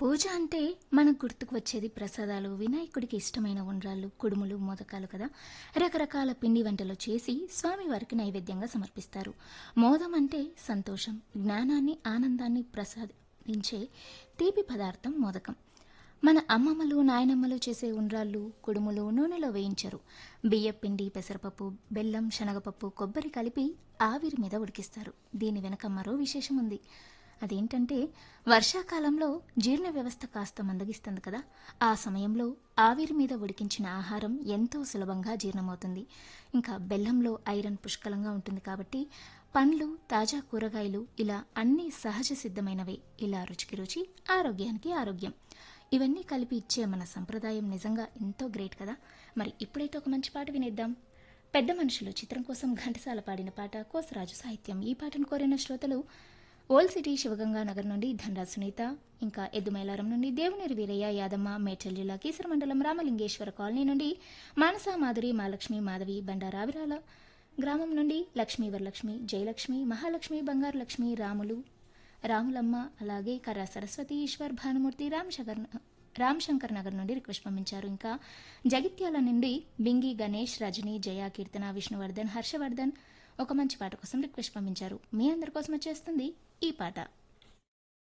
పూజ అంటే మనకు గుర్తుకు వచ్చేది ప్రసాదాలు వినాయకుడికి ఇష్టమైన ఉండ్రాళ్ళు కుడుములు మోదకాలు కదా రకరకాల పిండి వంటలు చేసి స్వామివారికి నైవేద్యంగా సమర్పిస్తారు మోదం అంటే సంతోషం జ్ఞానాన్ని ఆనందాన్ని ప్రసాదించే తీపి పదార్థం మోదకం మన అమ్మమ్మలు నాయనమ్మలు చేసే ఉండ్రాళ్ళు కుడుములు నూనెలో వేయించరు బియ్యం పిండి పెసరపప్పు బెల్లం శనగపప్పు కొబ్బరి కలిపి ఆవిరి మీద ఉడికిస్తారు దీని వెనక మరో విశేషం ఉంది అదేంటంటే వర్షాకాలంలో జీర్ణ వ్యవస్థ కాస్త మందగిస్తుంది కదా ఆ సమయంలో ఆవిరి మీద ఉడికించిన ఆహారం ఎంతో సులభంగా జీర్ణమవుతుంది ఇంకా బెల్లంలో ఐరన్ పుష్కలంగా ఉంటుంది కాబట్టి పండ్లు తాజా కూరగాయలు ఇలా అన్నీ సహజ సిద్ధమైనవే ఇలా రుచికి రుచి ఆరోగ్యానికి ఆరోగ్యం ఇవన్నీ కలిపి ఇచ్చే మన సంప్రదాయం నిజంగా ఎంతో గ్రేట్ కదా మరి ఇప్పుడైతే ఒక మంచి పాట వినేద్దాం పెద్ద మనుషులు చిత్రం కోసం ఘంటసాల పాడిన పాట కోసరాజు సాహిత్యం ఈ పాటను కోరిన శ్రోతలు ఓల్డ్ సిటీ శివగంగా నగర్ నుండి ధనరాజ్ సునీత ఇంకా ఎద్దుమైలారం నుండి దేవునేరు వీరయ్య యాదమ్మ మేడ్చల్ జిల్లా కీసర మండలం రామలింగేశ్వర కాలనీ నుండి మానస మాధురి మాలక్ష్మి మాధవి బండారావిరాల గ్రామం నుండి లక్ష్మీ వరలక్ష్మి జయలక్ష్మి మహాలక్ష్మి బంగారు లక్ష్మి రాములు రాములమ్మ అలాగే కర్ర సరస్వతి ఈశ్వర్ భానుమూర్తి రామశంకర్ రామశంకర్ నగర్ నుండి రిక్వెస్ట్ పంపించారు ఇంకా జగిత్యాల నుండి బింగి గణేష్ రజని జయ కీర్తన విష్ణువర్ధన్ హర్షవర్ధన్ ఒక మంచి పాట కోసం రిక్వెస్ట్ పంపించారు మీ అందరి కోసం వచ్చేస్తుంది ఈ పాట